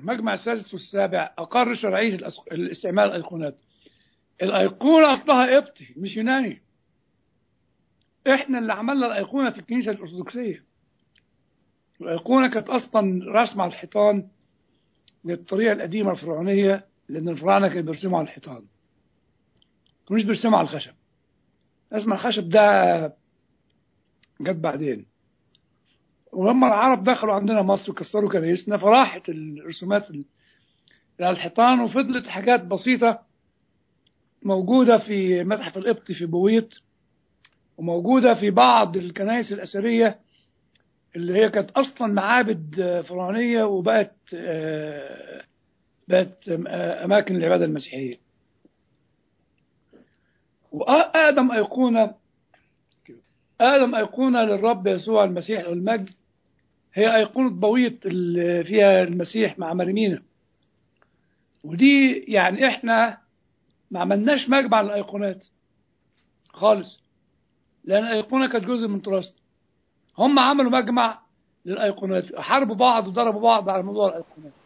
المجمع السادس والسابع أقر شرعية الأس- الاستعمال الأيقونات الأيقونة أصلها قبطي مش يوناني إحنا اللي عملنا الأيقونة في الكنيسة الأرثوذكسية الأيقونة كانت أصلا رسم على الحيطان بالطريقة القديمة الفرعونية لأن الفراعنة كانوا بيرسموا على الحيطان مش بيرسموا على الخشب اسمع الخشب ده جت بعدين ولما العرب دخلوا عندنا مصر وكسروا كنايسنا فراحت الرسومات ال- على الحيطان وفضلت حاجات بسيطة موجودة في متحف القبطي في بويط وموجودة في بعض الكنائس الأثرية اللي هي كانت أصلا معابد آه، فرعونية وبقت آه، بقت آه، أماكن العبادة المسيحية وأقدم أيقونة أقدم أيقونة للرب يسوع المسيح له المجد هي أيقونة بويط اللي فيها المسيح مع مريمينا ودي يعني إحنا ما عملناش مجمع للأيقونات خالص لأن الأيقونة كانت جزء من تراثنا هم عملوا مجمع للأيقونات حاربوا بعض وضربوا بعض على موضوع الأيقونات